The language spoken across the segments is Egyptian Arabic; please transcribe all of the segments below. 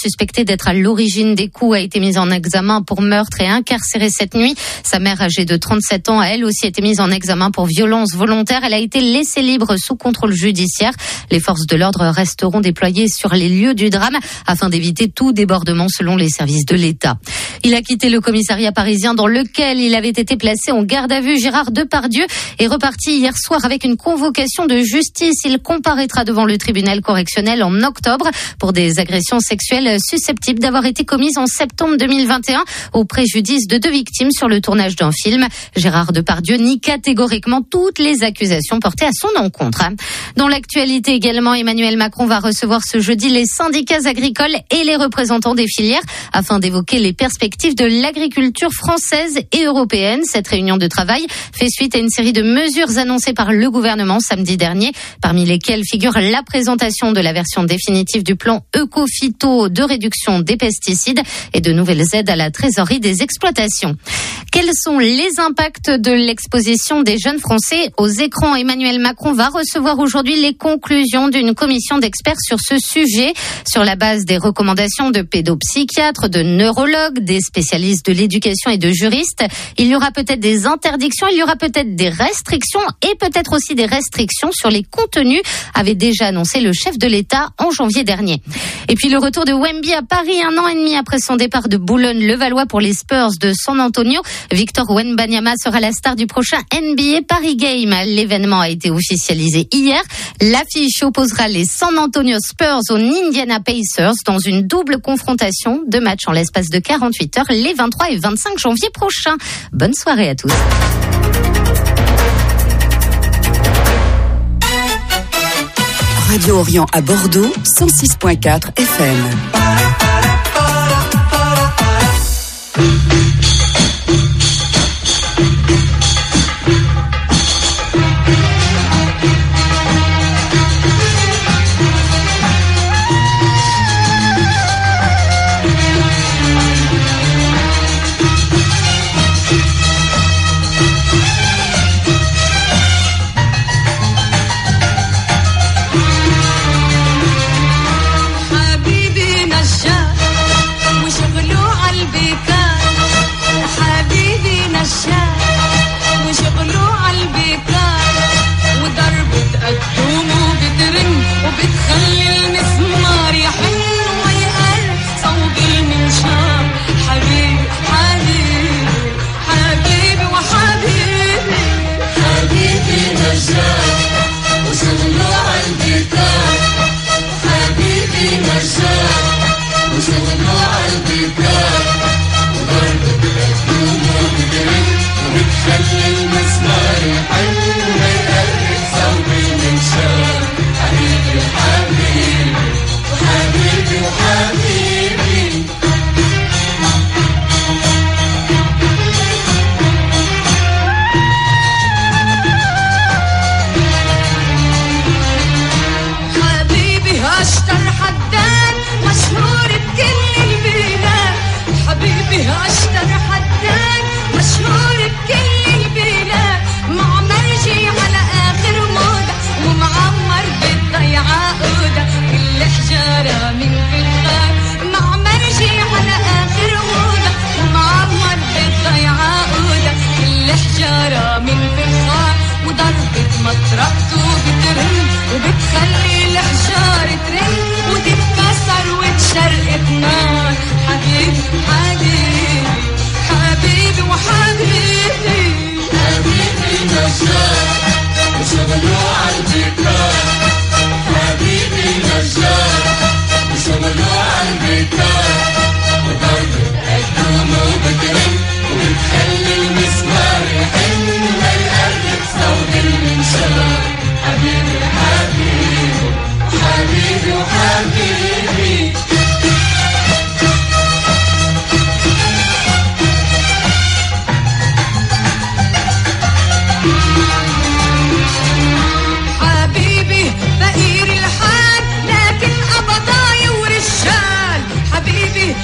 suspecté d'être à l'origine des coups, a été mise en examen pour meurtre et incarcérée cette nuit. Sa mère, âgée de 37 ans, a elle aussi été mise en examen pour violence volontaire. Elle a été laissée libre sous contrôle judiciaire. Les forces de l'ordre resteront déployées sur les lieux du drame afin d'éviter tout débordement selon les services de l'État. Il a quitté le commissariat parisien dans lequel il avait été placé en garde à vue. Gérard Depardieu est reparti hier soir avec une convocation de justice. Il comparaîtra devant le tribunal correctionnel en octobre pour des agressions sexuelles susceptibles d'avoir été commises en septembre 2021 au préjudice de deux victimes sur le tournage d'un film. Gérard Depardieu nie catégoriquement toutes les accusations portées à son encontre. Dans l'actualité également, Emmanuel Macron va recevoir ce jeudi les syndicats agricoles et les représentants des filières afin d'évoquer les perspectives de l'agriculture française et européenne. Cette réunion de travail fait suite à une série de mesures annoncées par le gouvernement samedi dernier, parmi lesquelles figure la présentation de la version définitive du plan Eco-Phyto de réduction des pesticides et de nouvelles aides à la trésorerie des exploitations. Quels sont les impacts de l'exposition des jeunes Français aux écrans Emmanuel Macron va recevoir aujourd'hui les conclusions d'une commission d'experts sur ce sujet, sur la base des recommandations de pédopsychiatres, de neurologues, des spécialistes de l'éducation et de juristes. Il y aura peut-être des interdictions, il y aura peut-être des restrictions et peut-être aussi des restrictions sur les contenus, avait déjà annoncé le chef de l'État en janvier dernier. Et puis le retour de Wemby à Paris un an et demi après son départ de Boulogne-Levallois pour les Spurs de San Antonio. Victor Wenbanyama sera la star du prochain NBA Paris Game. L'événement a été officialisé hier. L'affiche opposera les San Antonio Spurs aux Indiana Pacers dans une double confrontation de matchs en l'espace de 48 heures les 23 et 25 janvier prochains. Bonne soirée à tous. Radio Orient à Bordeaux, 106.4 FM. حبيبي نجار وشغله عالبكار حبيبي نجار وشغله عالبكار وضربة قدومه بترن وبتخلي المسمار يحن ويقرب صوب المنشار حبيبي حبيبي حبيبي وحبيبي حبيبي نجار وشغله عالبكار حبيبي نجار وشغله عالبكار وضربة قدومه بترن وبتخلي المسمار يحن ويقرب صوب المنشار حبيبي وحبيبي وحبيبي وحبيبي حبيبي اشطر حداد مشهور بكل البلاد حبيبي اشطر حداد مشهور بكل البلاد معمرجي على اخر موضة ومعمر بالضيعة أوضة كل حجارة من فخار معمرجي على اخر موضة ومعمر بالضيعة أوضة كل حجارة من فخار وضربة مطرقته بترن وبتخلي الحجار ترن وتتكسر وتشرقت نار حبيبي حبيبي حبيبي وحبيبي حبيبي نجار وشغله عالبكار حبيبي نجار وشغله عالبكار وضربة قدومه بترن وبتخلي المسمار يحن ويقرب صوت المنشار حبيبي حبيبي حبيبي وحبيبي حبيبي فقير الحال لكن قبضاي ورجال حبيبي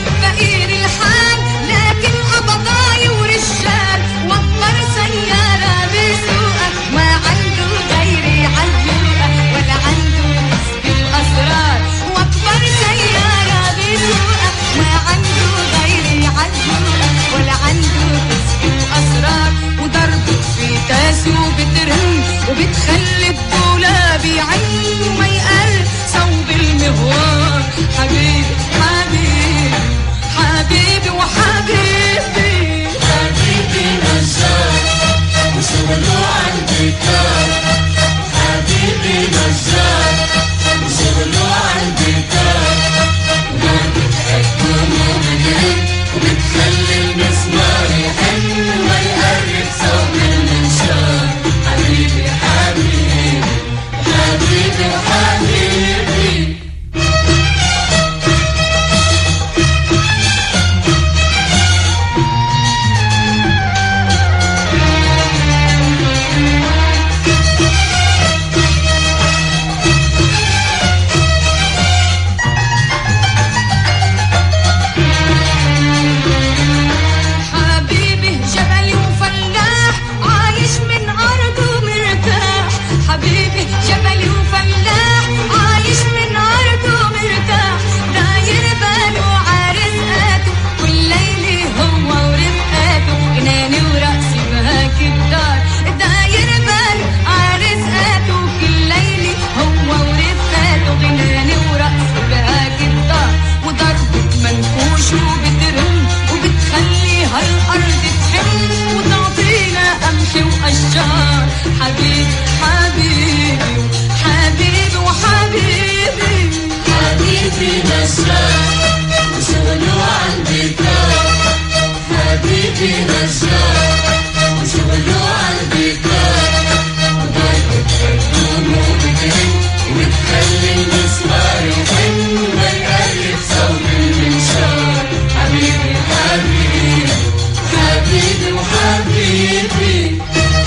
حبيبي نجار وشغله عالبيكار وضايقه تقدم وبتهن وبتخلي المسمار يحن ما يقرب صوت المنشار حبيبي حبيبي حبيبي وحبيبي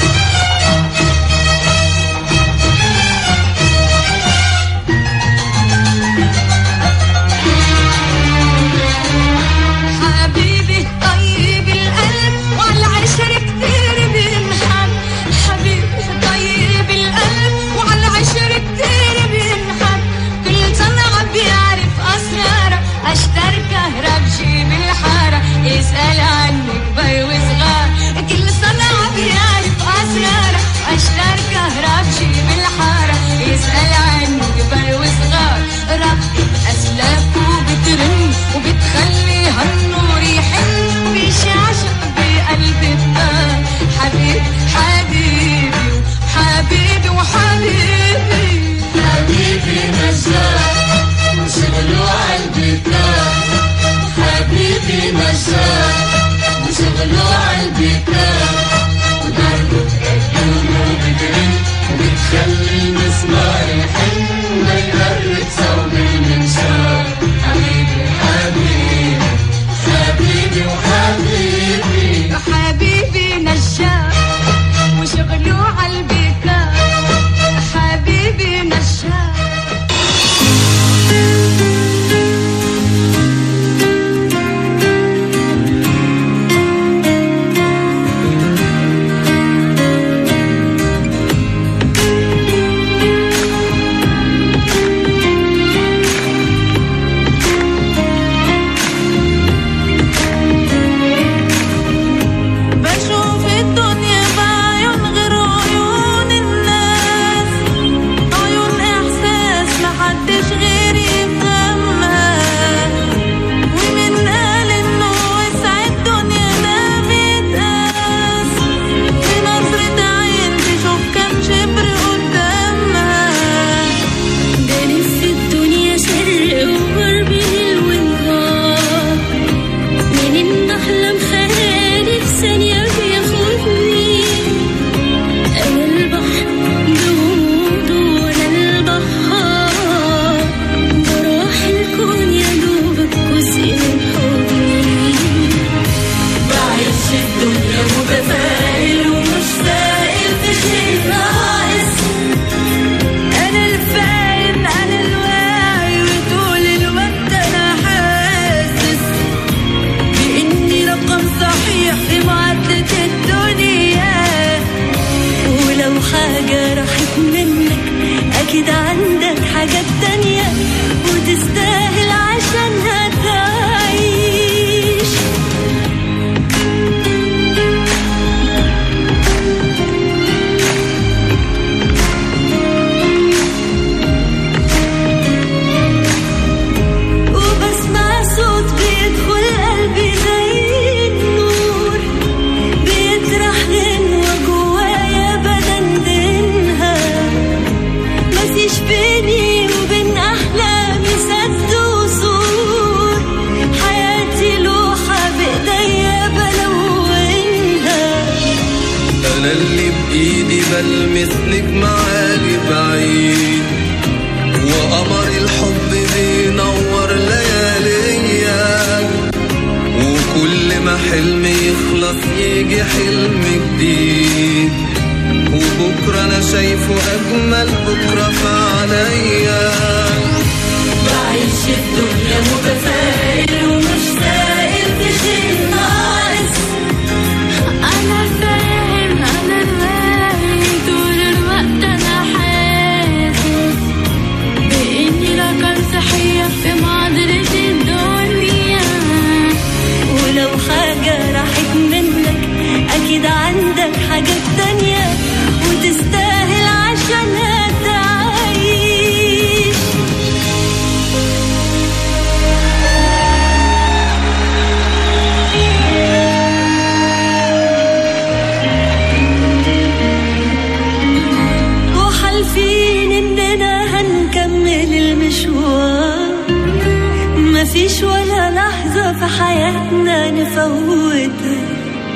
حبيبي طيب القلب وعالعشر كتير بينحب حبيبي طيب القلب وعالعشر كتير بينحب كل صنعة بيعرف أسرارها أشتر كهرب جيب الحارة يسأل عنك بي وصغار كل صنعة بيعرف أسرارها أشتر كهرب جيب الحارة يسأل عنك بي وصغار ربي أسلاك وبترن وبتخلي هالنور يحن بيشعشق بقلب الدار حبيبي حبيبي حبيبي وحبيبي حبيبي نجار وشغله عالبيكار حبيبي نجار وشغله عالبيكار وضربه تقدم وبترن وبتخلي المسمار يحن ما يقرب صوب المنشار حبيبي حبيبي حبيبي وحبيبي حبيبي نجار وشغله عالبيكار حبيبي نجار بشوف الدنيا بعيون غير عيون الناس عيون إحساس محدش غيري يفهمها ومن قال إنه وسع الدنيا ما بيتقاس بنظرة عين تشوف كام شبر قدامها ده لسه الدنيا شرق وغرب ليل ونهار من النحلة خيالي في ثانية بياخدني أنا البحر بوجوده وأنا البحار بروح الكون يا دوبك جزء من حضني بعيش الدنيا متفائل ومش سائل في شيء ناقص أنا الفاهم أنا الواعي وطول الوقت أنا حاسس بإني رقم صحيح في معادلة الدنيا ولو حاجة راحت منك أكيد عندك حاجات تانية وتستاهل عشانها تعيش وبسمع صوت بيدخل قلبي زي النور بيطرح غنوة جوايا بدندنها مفيش بيني وبين أحلامي سد وسور حياتي لوحة بإيديا بلونها انا اللي بايدي بلمس نجم عالي بعيد وقمر الحب بينور لياليا وكل ما حلم يخلص يجي حلم جديد وبكره انا شايفه اجمل بكره في عليا بعيش الدنيا متفائل ومش سائل في شيء ناقص أنا فاهم أنا الواعي طول الوقت أنا حاسس بإني رقم صحيح في معادلة الدنيا ولو حاجة راحت منك أكيد عندك حاجات تانية وتستاهل عشانها تعيش وحالفين إننا هنكمل المشوار مفيش ولا لحظة في حياتنا نفوتها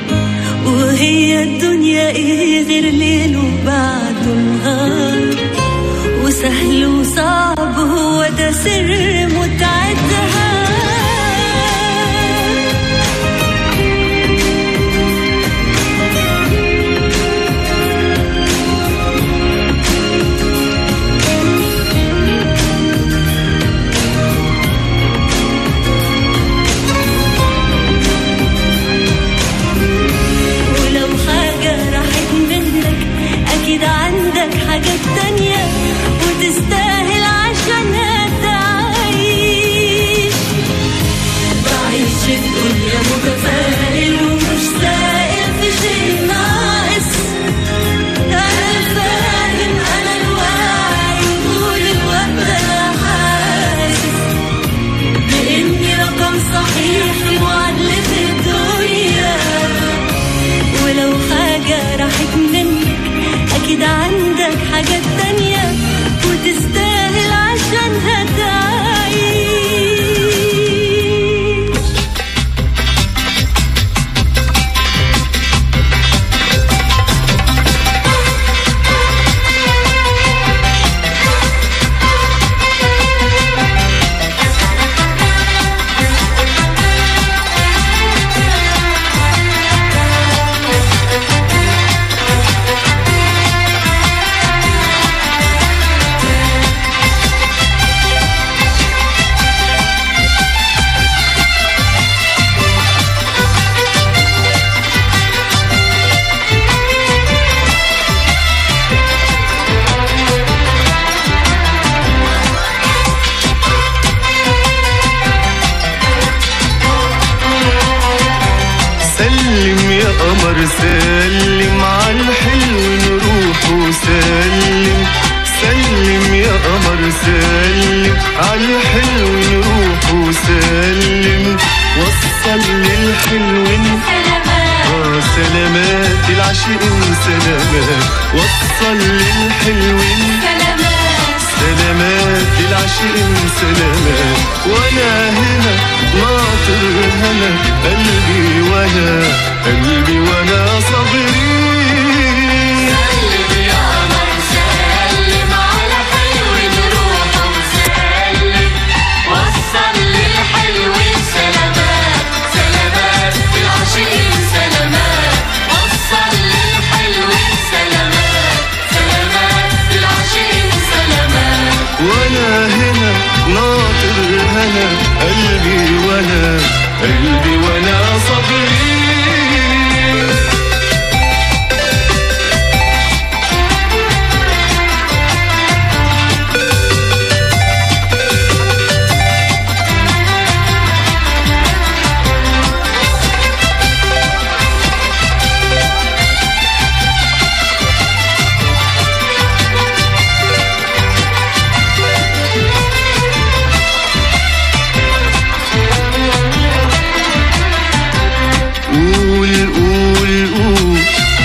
وهي الدنيا ايه غير ليل وبعده نهار وسهل وصعب هو ده سر متعتها ولو حاجة راحت منك أكيد عندك حاجات تانية وتستاهل عشانها تعيش بعيش في دنيا متفائل ومش سائل في شيء ناقص أنا الفاهم أنا الواعي وطول الوقت أنا حاسس بإني رقم صحيح في معادلة الدنيا ولو حاجة راحت منك أكيد عندك حاجات تانية وتستاهل عشانها تعيش سلم يا قمر سلم على الحلو نروح وسلم سلم يا قمر سلم على الحلو نروح وسلم وصل للحلوين آه سلامات العاشقين سلامات وصل للحلوين سلامات للعاشقين سلامات وانا هنا ناطر هنا قلبي وانا قلبي وانا صابرين وانا هنا ناطر هنا قلبي وانا قلبي وانا صابرين قول قول قول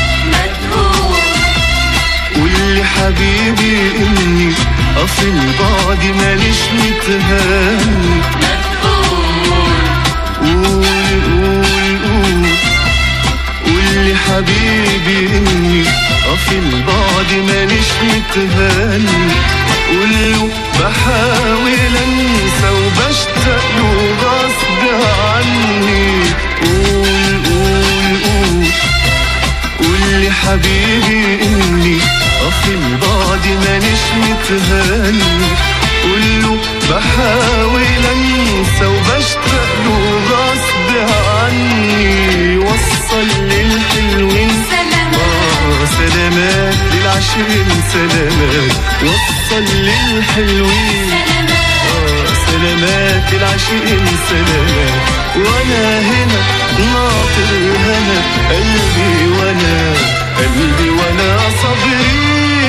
قول لحبيبي اني اصل بعدي ماليش متهان قول قول قول قول لحبيبي اني اصل بعدي ماليش متهان قول له بحاول انسى وبشتاق له غصب عني قول قول قول قول لي حبيبي اني اصل بعدي مانيش متهني قول له بحاول انسى وبشتاق له غصب عني وصل للحلوين آه سلامات للعاشقين سلامات وصل للحلوين آه سلامات للعاشقين سلامات وانا هنا ناطر هنا قلبي وانا قلبي وانا صابرين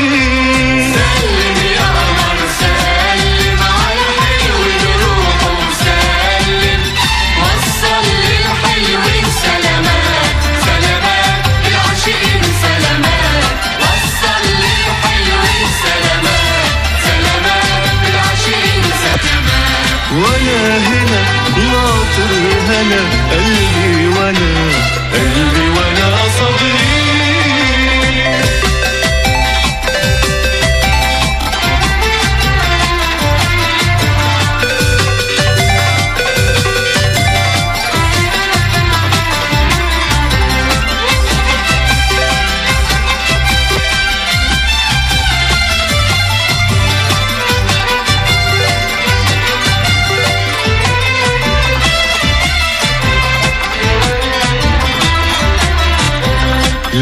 وانا هنا ناطر هنا قلبي وانا قلبي وانا صابرين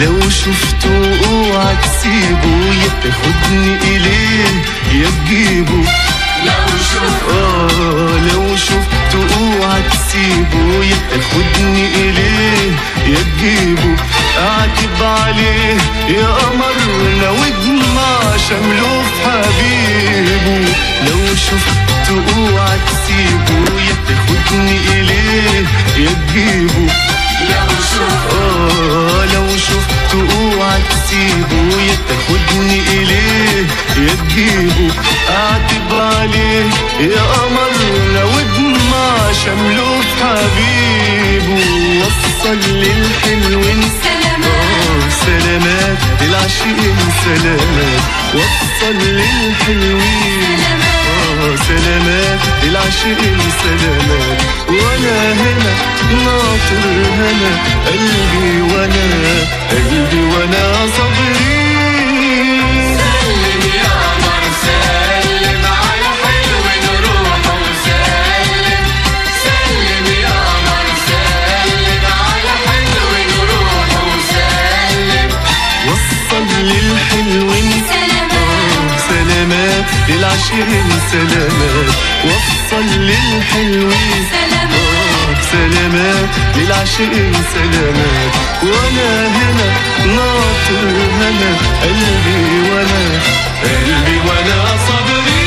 لو شفته اوعى تسيبه يا تاخدني اليه يا تجيبه لو شفته اه لو شفته اوعى تسيبه يا تاخدني اليه يا تجيبه اعتب عليه يا قمرنا واجمع شمله في حبيبه لو شفته اوعى تسيبه يا تاخدني اليه يا تجيبه لو شفته آه لو شفته اوعى تسيبه يا تاخدني اليه يا تجيبه اعتب عليه يا قمرنا واجمع شمله في حبيبه وصل للحلوين آه سلامات للعاشقين سلامات وصل للحلوين آه سلامات للعاشقين سلامات وانا هنا ناطر هنا قلبي وانا قلبي وانا صبري سلم يا قمر سلم على حلو نروح وسلم سلم يا قمر سلم على حلو نروح وسلم وصل للحلوين آه، سلامات للعاشقين سلامات وصل للحلوين آه، سلامات للعاشقين سلامات وانا هنا ناطر هنا قلبي وانا قلبي وانا صبري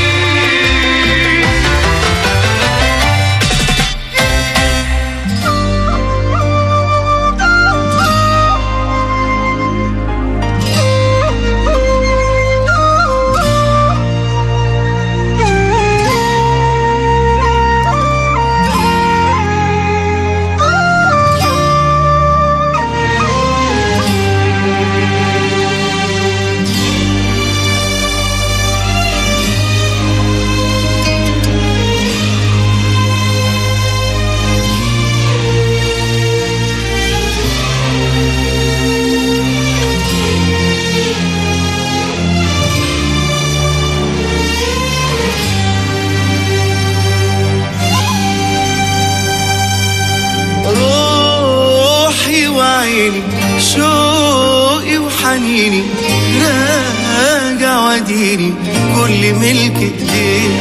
روحي وعيني شوقي وحنيني راجع وديني كل ملك ايديك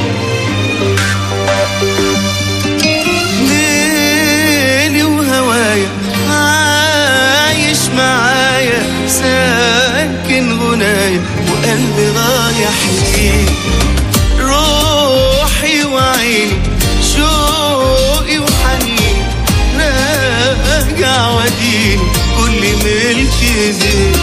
ليلي وهوايا عايش معايا ساكن غنايا وقلبي رايح ليك روحي وعيني شوقي وحنيني راجع وديني كل ملك ايديك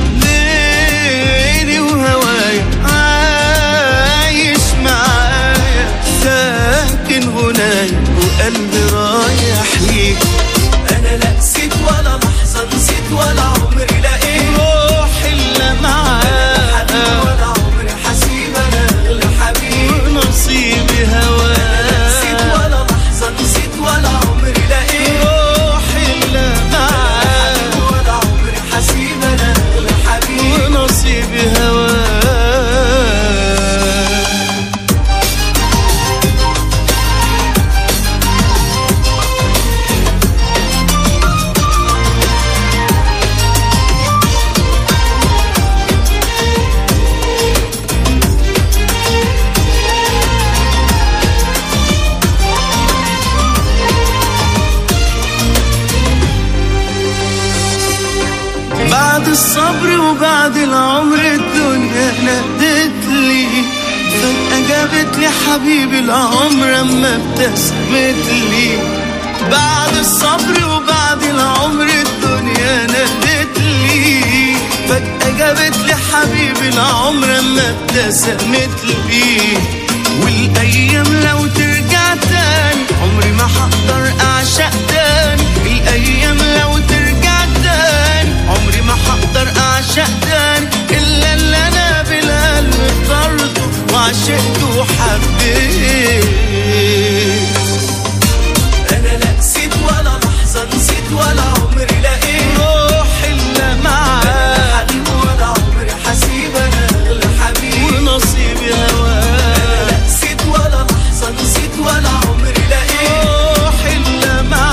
ليلي وهوايا عايش معايا ساكن غنايا وقلبي رايح ليك انا لا نسيت ولا لحظه نسيت ولا عمري لقيت روحي الا معاك ولا عمري حسيب انا اغلى حبيب ونصيبي هواك نسيت ولا لحظه نسيت ولا عمري لقيت روحي الا معاك ولا عمري حسيب انا اغلى حبيب ونصيبي هواك بعد الصبر وبعد العمر الدنيا نادت لي فجأة جابت لي حبيبي العمر اما ابتسمت لي بعد الصبر وبعد العمر الدنيا نادت لي فجأة جابت لي حبيبي العمر اما ابتسمت لي والايام لو ترجع تاني عمري ما هقدر اعشق تاني الايام لو ترجع تاني عمري ما هقدر اعشق تاني الا اللي انا بالقلب اخترته وعشقته وحبيت انا لا نسيت ولا لحظه نسيت ولا عمري لقيت روحي الا معاك ولا عمري حسيب انا اغلى حبيب ونصيبي هواك نسيت ولا لحظه نسيت ولا عمري لقيت روحي الا معاك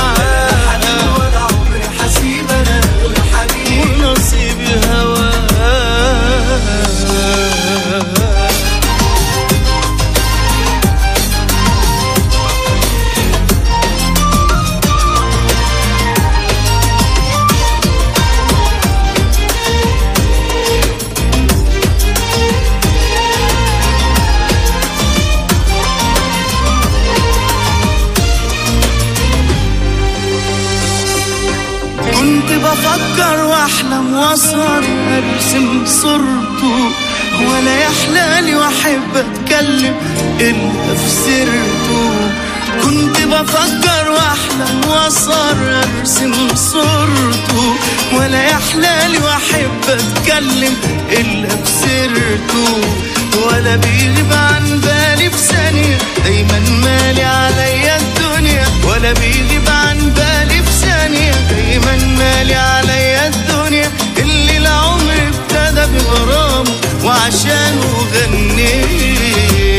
بفكر واحلم واسهر ارسم صورته ولا يحلالي واحب اتكلم الا في سيرته كنت بفكر واحلم واسهر ارسم صورته ولا يحلالي واحب اتكلم الا في سيرته ولا بيغيب عن بالي في ثانية دايما مالي عليا الدنيا ولا بيغيب عن بالي في ثانية دايما مالي عليا الدنيا اللي العمر ابتدى بغرامه وعشانه غنيت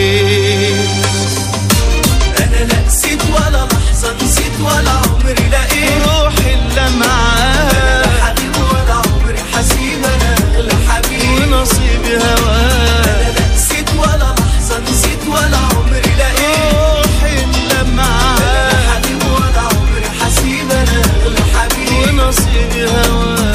انا لا نسيت ولا لحظه نسيت ولا عمري لقيت روحي الا معاه لا حبيب ولا عمري حسيب انا اغلى حبيب ونصيبي هواه انا لا نسيت ولا لحظه نسيت ولا عمري لقيت روحي الا معاه لا حبيب ولا عمري حسيب انا اغلى حبيب ونصيبي هواه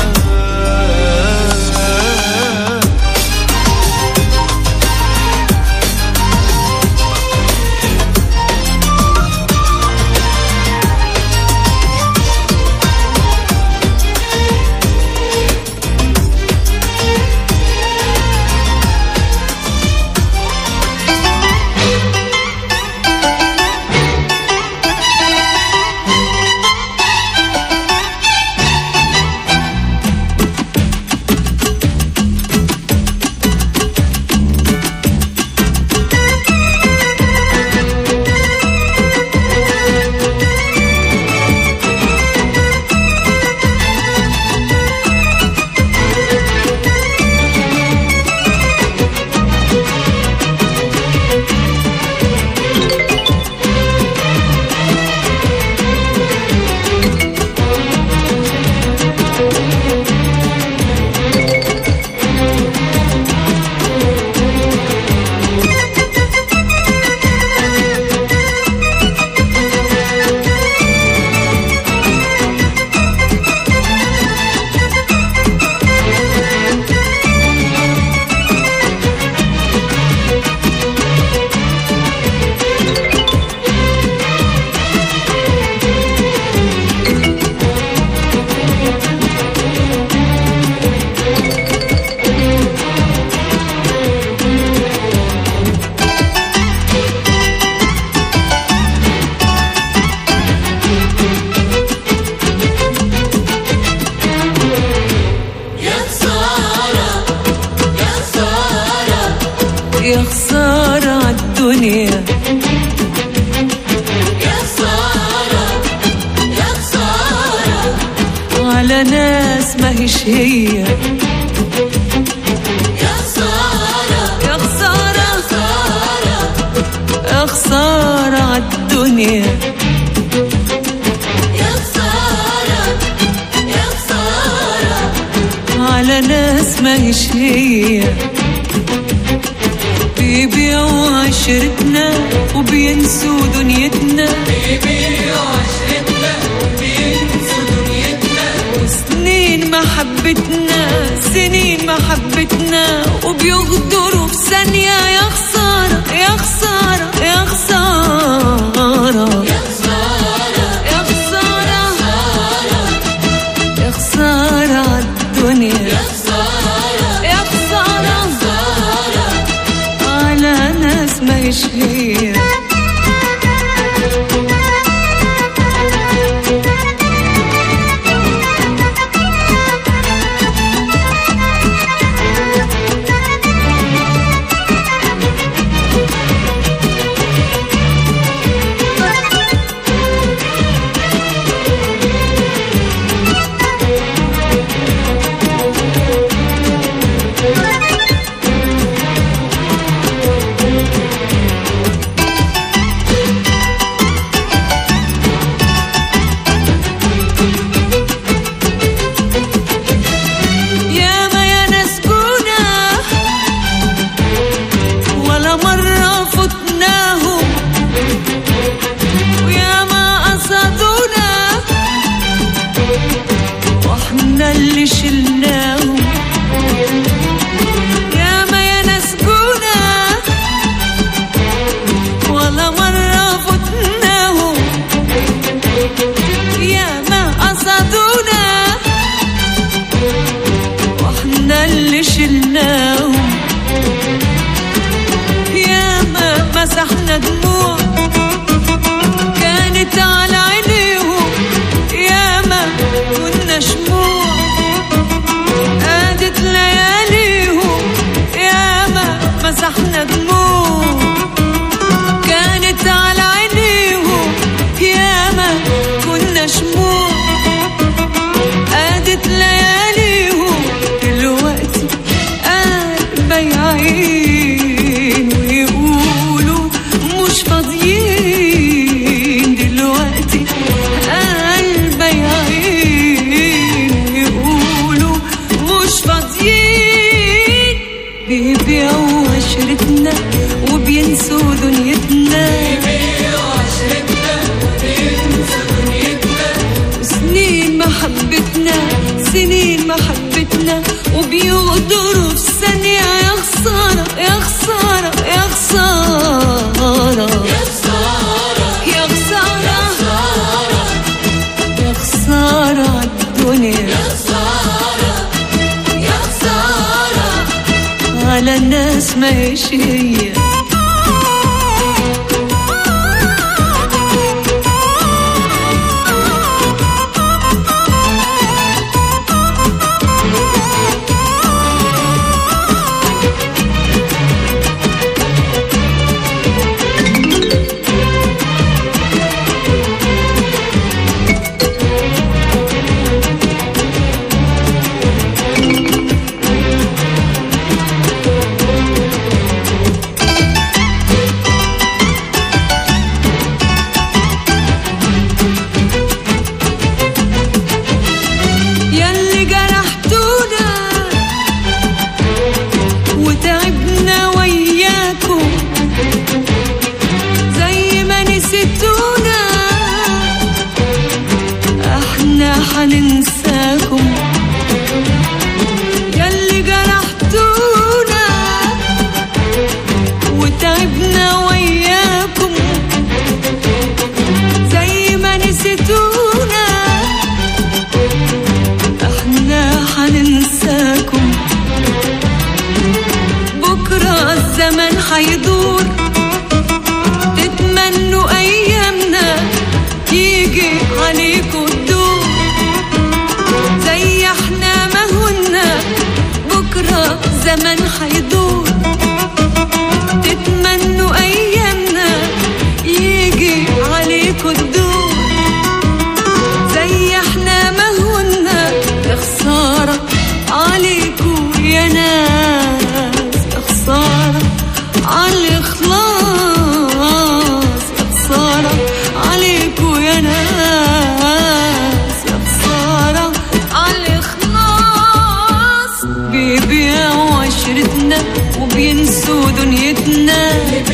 يا خسارة عالدنيا على ناس ما هيش هي يا خسارة يا خسارة عالدنيا على ناس ما هيش هي بيبيعوا عشرتنا وبينسوا دنيتنا سنين محبتنا سنين محبتنا وبيغدروا في ثانية يا خسارة يا خسارة يا خسارة يا خسارة يا خسارة عالدنيا يا خسارة على ناس ما هيش هي يا ما يا ناس كنا ولا مرة فتناهم ويا ما قصدونا واحنا اللي شلناهم يا ما يا ناس كنا ولا مرة فتناهم يا ما قصدونا دموع كانت على عينيهم ياما كنا شموع قادت لياليهم ياما مسحنا دموع كانت على عينيهم ياما كنا شموع قادت لياليهم دلوقتي قلبي عين ويقولوا مش فاضيين دلوقتي قلبي عين ويقولوا مش فاضيين بيبيعوا عشرتنا وبينسوا دنيتنا سنين محبتنا سنين محبتنا وبيغدروا في ثانية يا خسارة يا خسارة يا خسارة يا خسارة يا خسارة عالدنيا على الناس ماشي هي ياللي جرحتونا وتعبنا وياكم زي ما نسيتونا احنا حننساكم ياللي جرحتونا وتعبنا وياكم زي ما نسيتونا احنا حننساكم بكرة الزمن حيدور تتمنوا ايامنا يجي عليكم الدور زي احنا ما هنا بكرة زمن حيدور تتمنوا ايامنا يجي عليكم الدور زي احنا ما هنا يا خسارة عليكو يا ناس يا خسارة على خلاص يا خسارة عليكو يا ناس يا خسارة على خلاص بيبيعوا عشرتنا وبينسوا دنيتنا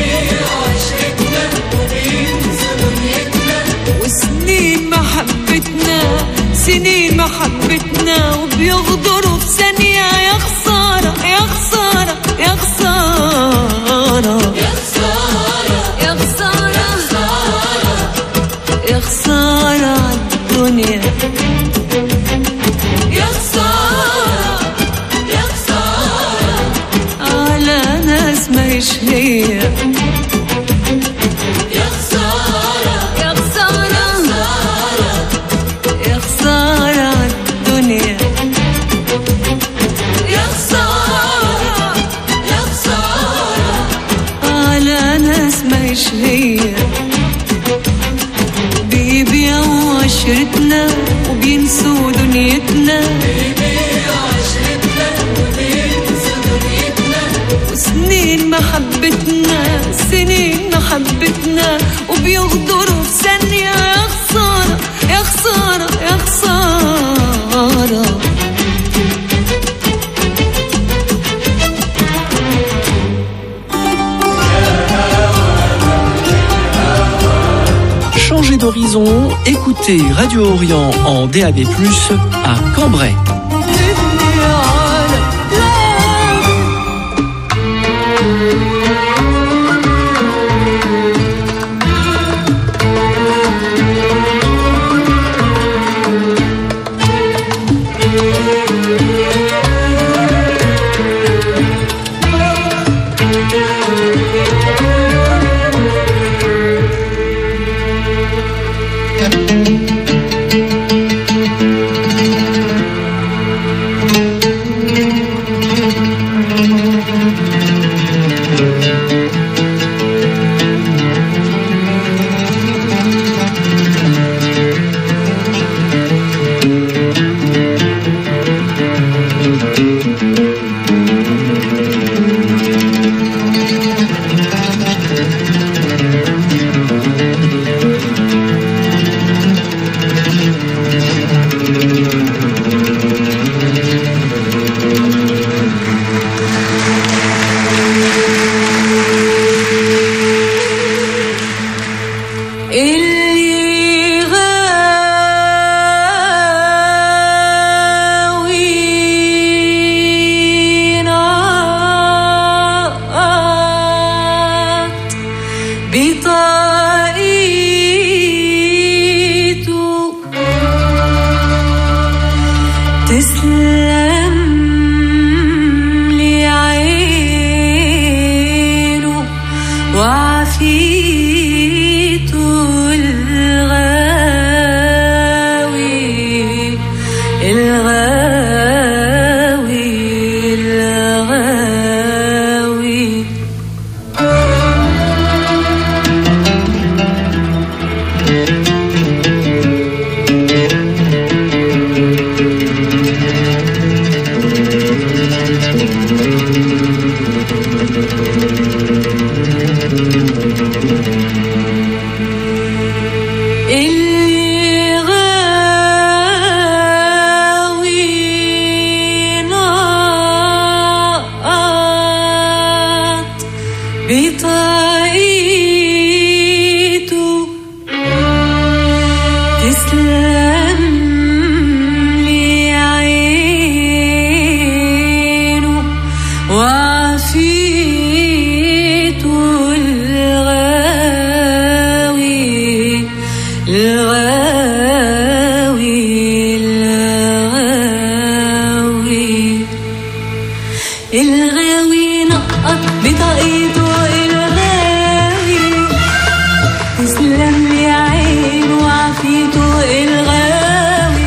وسنين محبتنا سنين محبتنا وبيغدروا في ثانية يا خسارة يا خسارة يا خسارة يا خسارة يا خسارة يا خسارة عالدنيا يا خسارة يا خسارة على ناس ما هيش هي يا خسارة يا خسارة يا خسارة عالدنيا يا خسارة يا خسارة على ناس ما هيش هي بيبيعوا عشرتنا وبينسوا دنيتنا وسنين محبتنا سنين محبتنا وبيغدروا في ثانية يا خسارة يا خسارة يا خسارة Changez d'horizon, écoutez Radio Orient en DAB+, à Cambrai. تسلم لي عينه وعافيته الغاوي الغاوي الغاوي اللي غاوي نقط بطاقيته تسلم لي عينه وعافيته الغاوي الغاوي الغاوي الغاوي نقط بطاقيته الغاوي تسلم لي عين وعافيته الغاوي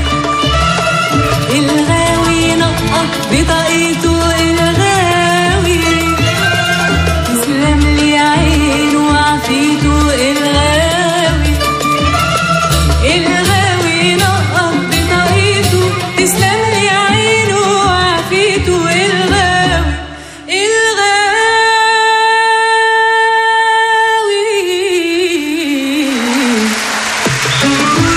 الغاوي نقط بطاقيته الغاوي تسلم لي عين وعافيته الغاوي الغاوي نقط بطاقيته تسلم لي عينه وعافيته الغاوي الغاوي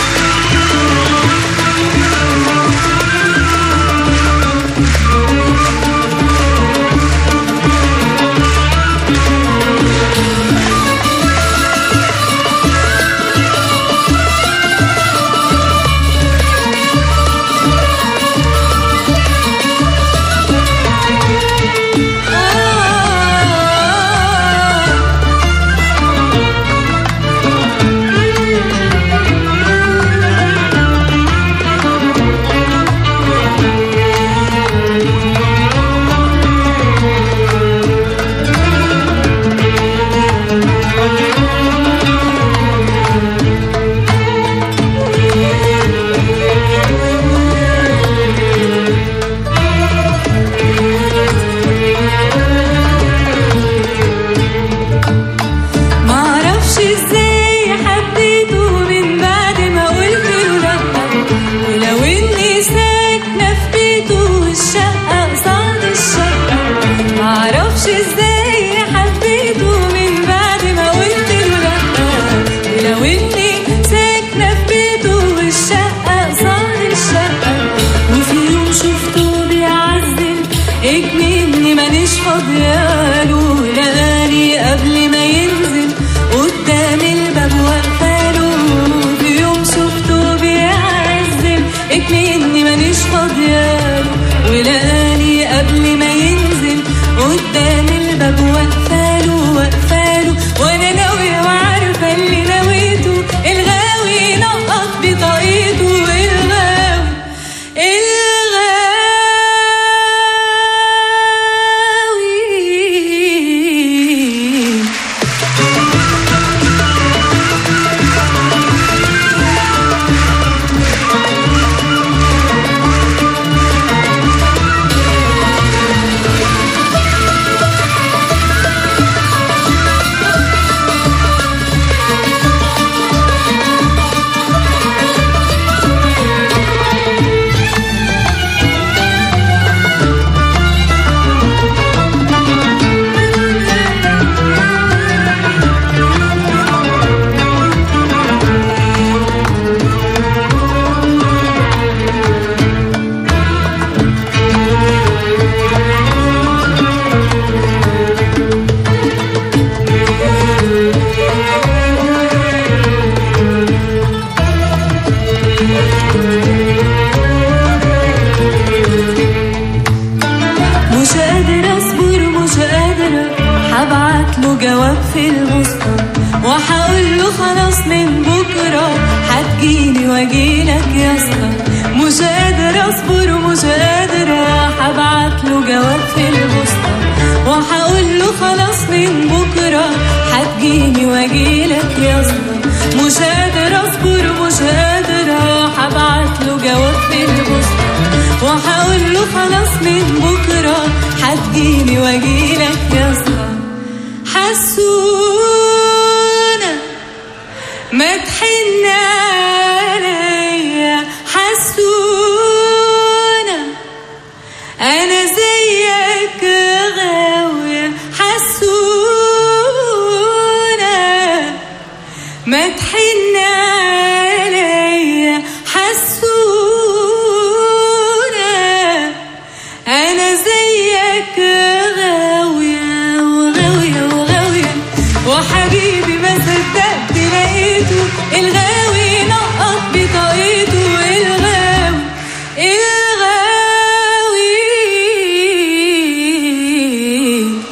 معرفش ازاي حبيته من بعد ما قلت له لا ولو اني ساكنه في بيته والشقه قصاد الشقه معرفش ازاي حبيته من بعد ما قلت له لا ولو اني ساكنه في بيته والشقه قصاد الشقه وفي يوم شفته بيعزل اجنني مانيش فاضياله لقاني قبل ما ينزل قدام الباب واقفاله في يوم شفته بيعزل اجنني مانيش فاضياله ولقاني قبل ما ينزل قدام الباب واقفاله واقفاله وانا ناوية وعارفة اللي نويته الغاوي نقط بطاقيته الغاوي الغاوي مش قادرة اصبر مش قادرة هبعت له جواب في المسطر وهقول له خلاص من بكرة هتجيني واجيلك يا اسطى مش قادرة اصبر مش قادرة هبعت له جواب في البوسطة وهقول له خلاص من بكرة هتجيني واجيلك يا اسطى مش قادرة اصبر مش قادرة هبعت له جواب في البوسطة وهقول له خلاص من بكرة هتجيني واجيلك يا اسطى حسونة ما تحن عليا حسونة أنا زيك غاوية حسونة ما تحن عليا حسونة أنا زيك غاوية وغاوية وغاوية وحبيبي ما صدقت لقيته الغاوي نقط بطاقته الغاوي الغاوي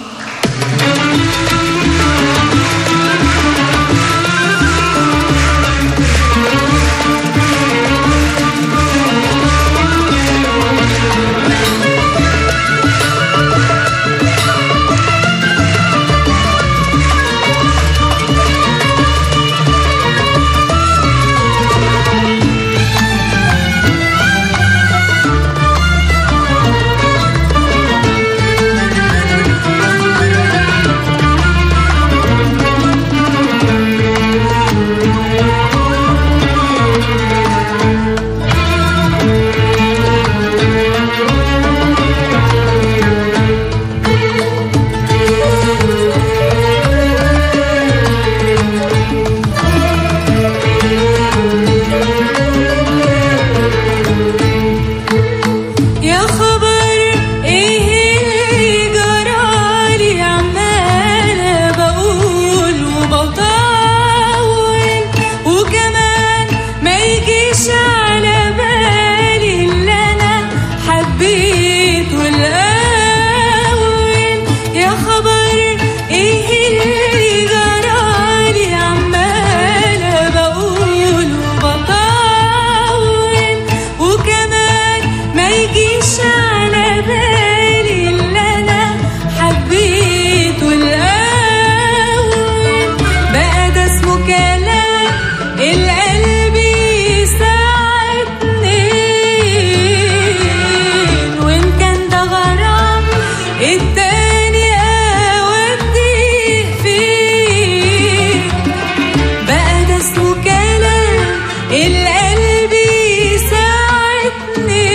يا خبر ايه اللي جرالي عمالة بقول وبطول وكمان ما يجيش على بالي اللي انا حبيته الاول يا خبر ايه اللي جرالي عمالة بقول وبطول وكمان ما يجيش على بالي اللي انا حبيته الاول بقى ده اسمه كلام القلب يساعدني وان كان ده غرام التاني اوديه فيه بقى ده اسمه كلام القلب يساعدني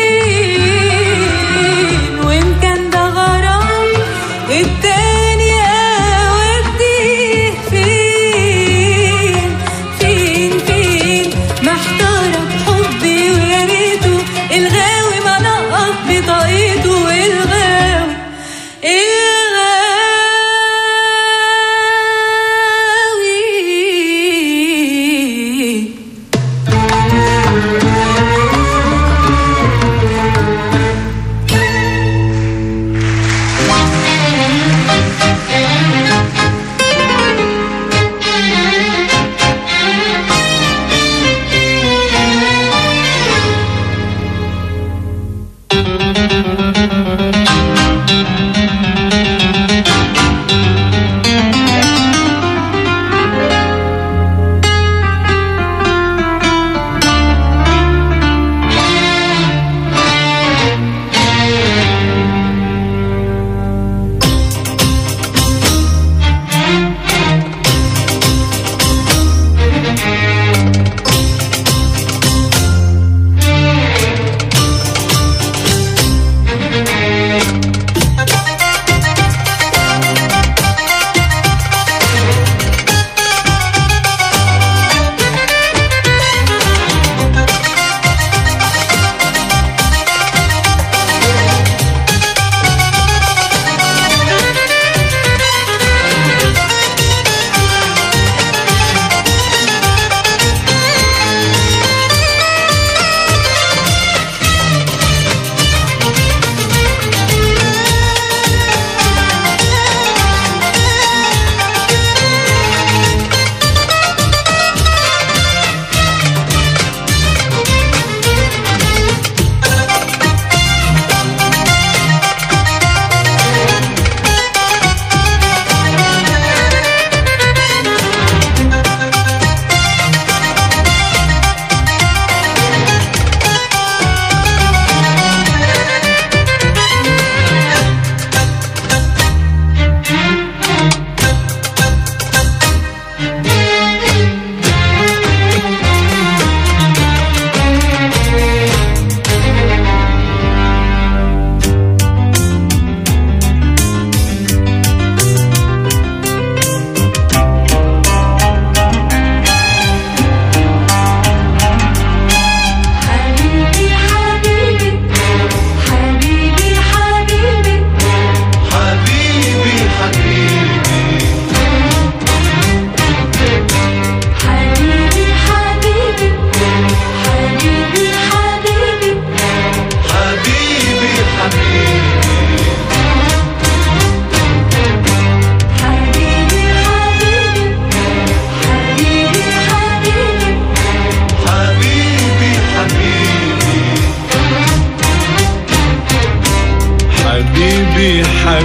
وان كان ده غرام التاني اوديه فين فين فين محتارة بحبي ويا ريته الغاوي ما نقط بطاقته الغاوي الغاوي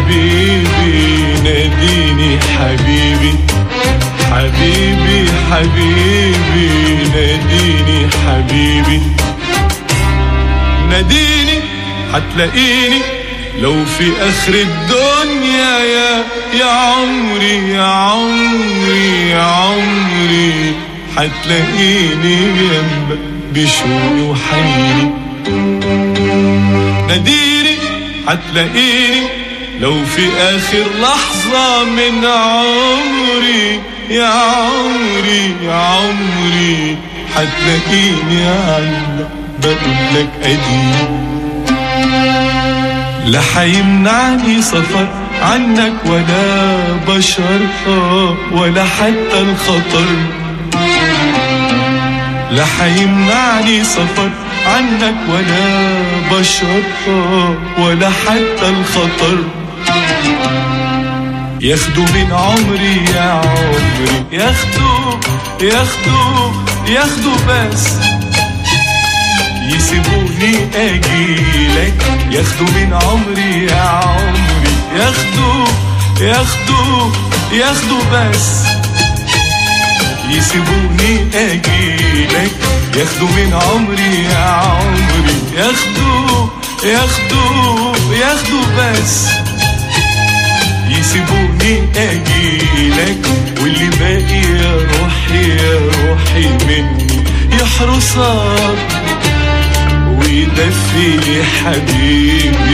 حبيبي ناديني حبيبي حبيبي حبيبي ناديني حبيبي ناديني هتلاقيني لو في اخر الدنيا يا يا عمري يا عمري يا عمري هتلاقيني جنبك بشوقي وحنيني ناديني هتلاقيني لو في اخر لحظة من عمري يا عمري يا عمري هتلاقيني عندك بقول لك اديني لا هيمنعني سفر عنك ولا بشر آه، ولا حتى الخطر لا هيمنعني سفر عنك ولا بشر آه، ولا حتى الخطر ياخدوا من عمري يا عمري ياخدوا ياخدوا ياخدوا بس يسيبوني اجيلك ياخدوا من عمري يا عمري ياخدوا ياخدوا ياخدوا بس يسيبوني اجيلك ياخدوا من عمري يا عمري ياخدوا ياخدوا ياخدوا بس يسيبوني اجيلك واللي باقي يا روحي يا روحي مني يحرسك ويدفي حبيبي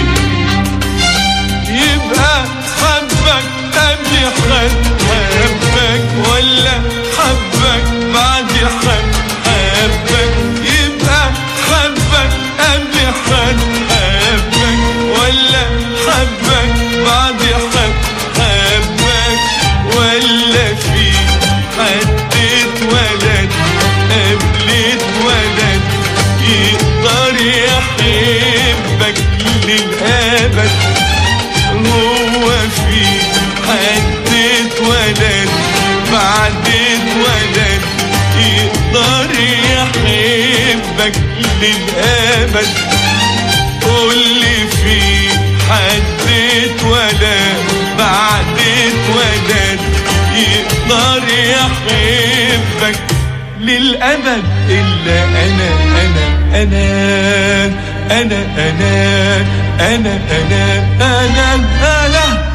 يبقى حبك قبل حب حبك ولا حبك بعد حب حبك يبقى حبك قبل حب حبك ولا حبك بعد حب حبك ولا في حد اتولد قبل اتولد يقدر يحبك للأبد هو في حد اتولد بعد اتولد يقدر يحبك للأبد قولي في حد اتولد بعد اتولد يقدر يحبك للأبد إلا أنا أنا أنا أنا أنا أنا أنا أنا أنا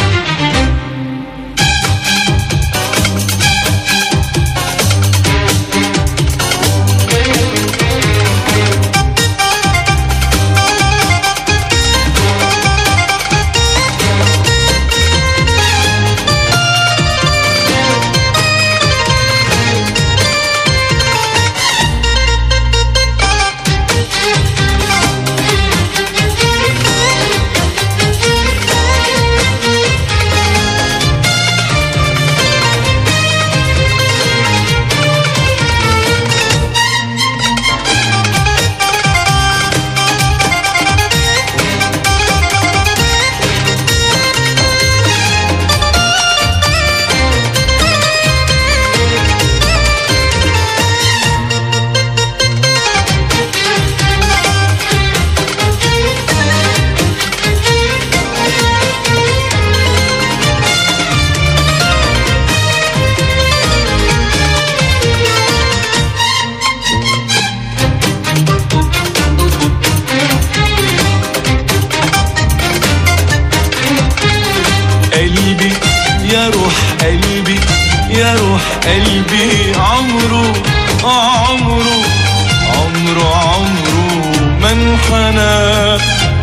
قلبي يا روح قلبي يا روح قلبي عمره عمره عمره عمره ما انحنى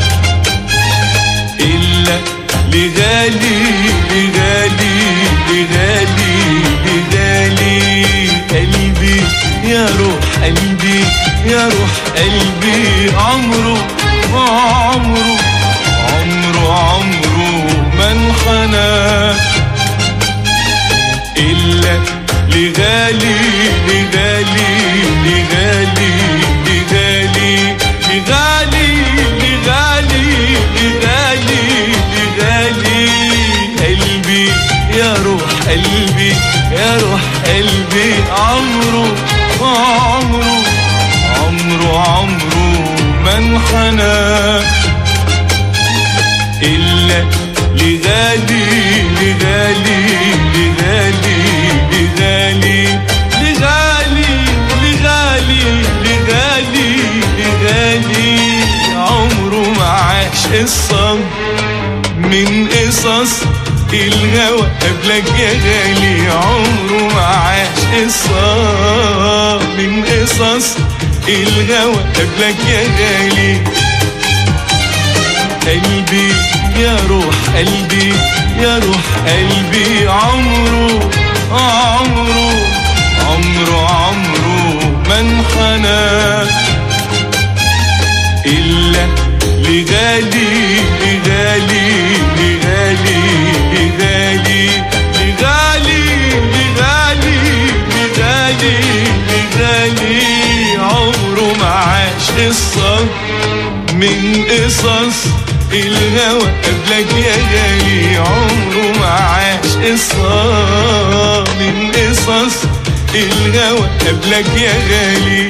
إلا لغالي لغالي لغالي لغالي قلبي يا روح قلبي يا روح قلبي عمره عمره عمره عمره ما انحنى إلا لغالي لغالي لغالي لغالي لغالي لغالي لغالي لغالي قلبي يا روح قلبي يا روح قلبي عمره عمره عمره عمره ما انحنى إلا لغالي لغالي لغالي لغالي لغالي لغالي لغالي لغالي عمره ما عاش قصة من قصص الهوى قبلك يا غالي عمره ما عاش قصة من قصص الهوى قبلك يا غالي قلبي يا روح قلبي يا روح قلبي عمره عمره عمره عمره ما انحنى إلا لغالي لغالي لغالي لغالي لغالي لغالي لغالي لغالي عمره ما عاش قصة من قصص الهوى قبلك يا غالي عمره ما عاش قصة من قصص الهوى قبلك يا غالي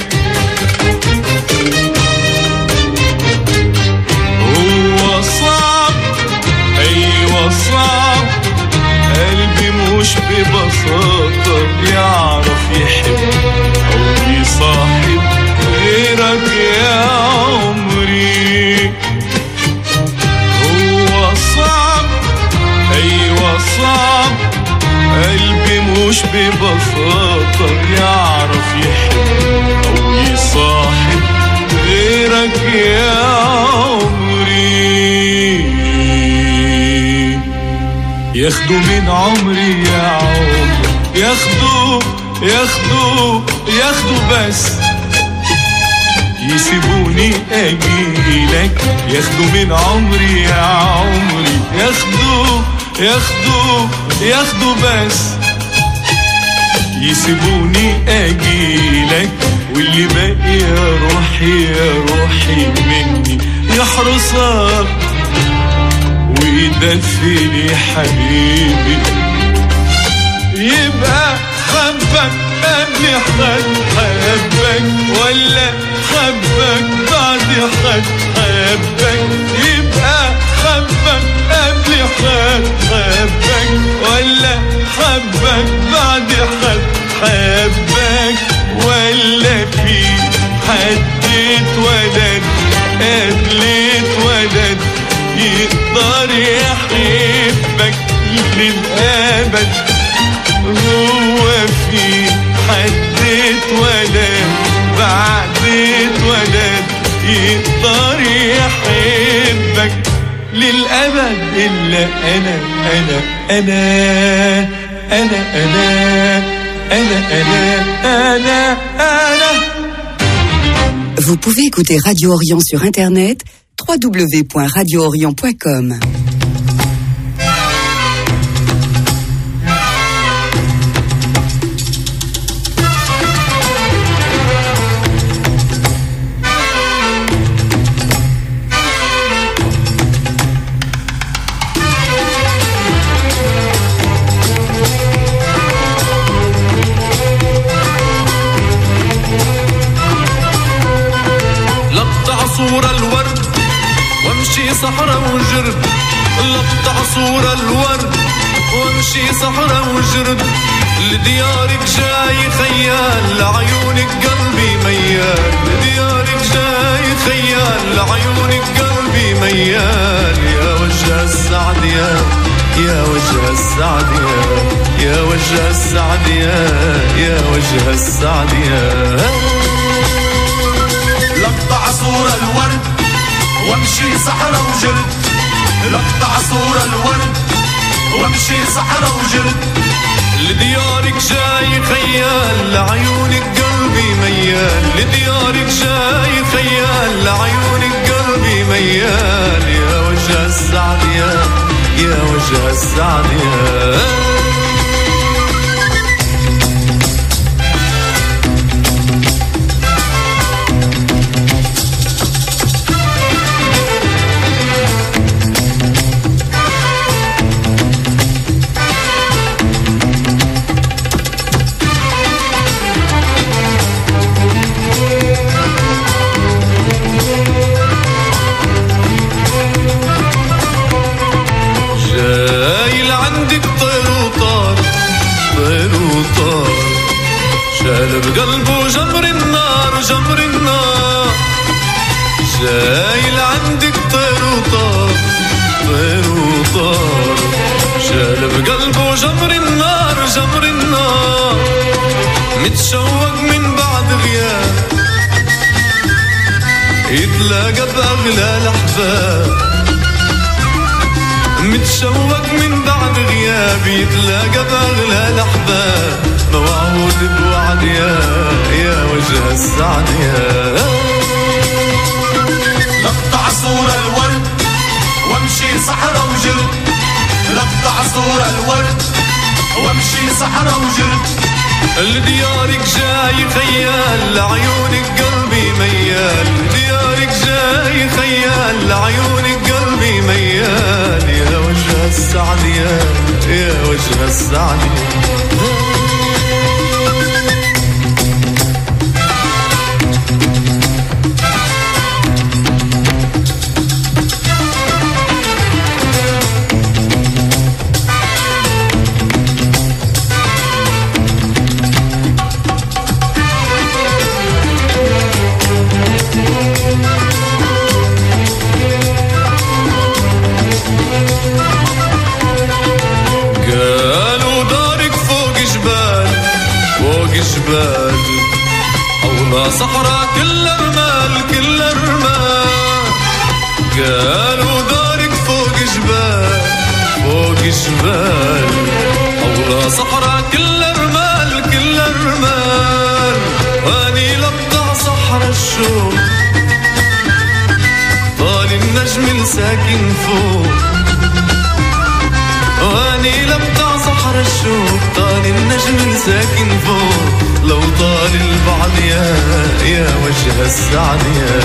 هو صعب ايوه صعب قلبي مش ببساطة يعرف يحب او يصاحب غيرك يا عمري هو صعب ايوه صعب قلبي مش ببساطة يعرف يحب او يصاحب غيرك يا عمري ياخدوا من عمري يا عمري ياخدوا ياخدوا ياخدوا بس يسيبوني اجيلك ياخدوا من عمري يا عمري ياخدوا ياخدوا ياخدوا بس يسيبوني اجيلك واللي باقي يا روحي يا روحي مني يحرسك ويدفني حبيبي يبقى حبك قبل حد حبك ولا حبك بعد حد حبك يبقى حبك قبل حد حبك ولا حبك بعد حد حبك ولا في حد اتولد قبل اتولد يقدر يحبك للأبد هو في حد اتولد بعد اتولد يقدر يحبك للأبد إلا أنا أنا أنا أنا أنا أنا أنا أنا أنا Vous pouvez écouter Radio Orient sur Internet www.radioorient.com. لقطع صورة الورد وامشي صحراء وجرد لقطع صورة الورد وامشي صحراء وجرد لديارك جاي خيال لعيونك قلبي ميال لديارك جاي خيال لعيونك قلبي ميال يا وجه السعد يا يا وجه السعد يا يا وجه السعد يا يا وجه السعد يا لقطع صورة الورد وامشي صحراء وجرد لقطع صورة الورد وامشي صحراء وجرد لديارك جاي خيال لعيونك قلبي ميال لديارك جاي خيال لعيونك قلبي ميال يا وجه السعد يا يا وجه السعد يا شايل عندك طير وطار طير وطار شال بقلبه جمر النار جمر النار متشوق من بعد غياب يتلاقى بأغلى الأحباب متشوق من بعد غياب يتلاقى بأغلى الأحباب موعود بوعد يا يا وجه السعد يا لقطع صورة الورد وامشي صحراء وجرد لقطع صورة الورد وامشي صحراء وجرد لديارك جاي خيال لعيونك قلبي ميال لديارك جاي خيال لعيونك قلبي ميال يا وجه السعد يا يا وجه السعد يا قالوا دارك فوق جبال فوق جبال حولها صحراء كل رمال كل رمال قالوا دارك فوق جبال فوق جبال حولها صحراء كل رمال كل رمال واني لقطع صحراء الشوق طال النجم الساكن فوق واني لمتع صحر الشوق طال النجم الساكن فوق لو طال البعد يا يا وجه السعد يا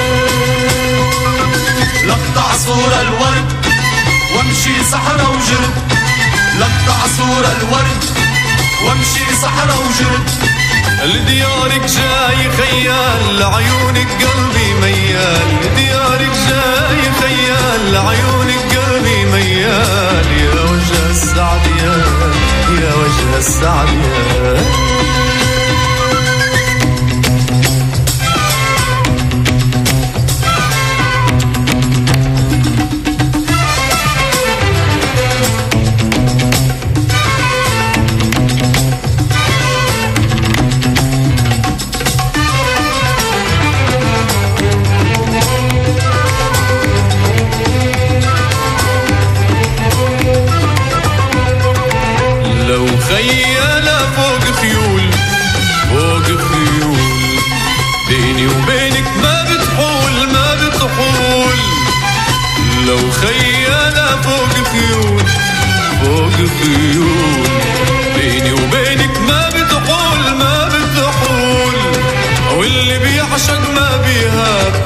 لقطع صورة الورد وامشي صحراء وجرد لقطع صورة الورد وامشي صحراء وجرد لديارك جاي خيال لعيونك قلبي ميال لديارك جاي خيال لعيونك قلبي ميال يا وجه السعد يا يا وجه السعد يا لو خيالة فوق خيول فوق خيول بيني وبينك ما بتحول ما بتحول لو خيالة فوق خيول فوق خيول بيني وبينك ما بتحول ما بتحول واللي بيعشق ما بيهاب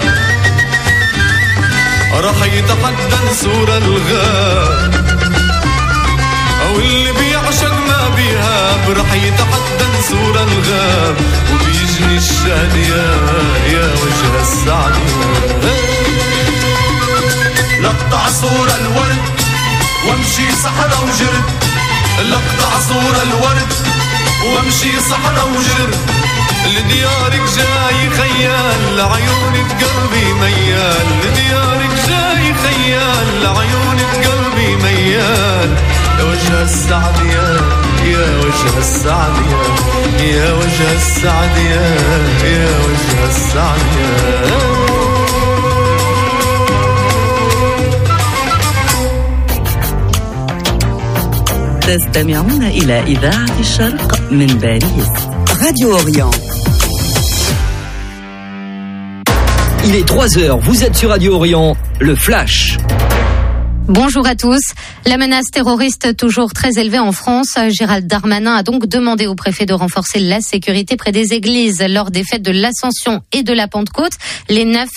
راح يتحدى نسور الغاب او اللي بيعشق ما بيهاب راح يتحدى نسور الغاب وبيجني الشهد يا يا وجه السعد لقطع صورة الورد وامشي صحراء وجرد لقطع صورة الورد وامشي صحراء وجرد لديارك جاي خيال لعيونك قلبي ميال لديارك جاي خيال لعيونك قلبي ميال يا وجه السعد يا يا وجه السعد يا يا وجه السعد يا يا وجه السعد يا تستمعون إلى إذاعة الشرق من باريس Radio Orient. Il est 3 heures, vous êtes sur Radio Orient, le Flash. Bonjour à tous. La menace terroriste toujours très élevée en France. Gérald Darmanin a donc demandé au préfet de renforcer la sécurité près des églises lors des fêtes de l'Ascension et de la Pentecôte. Les neuf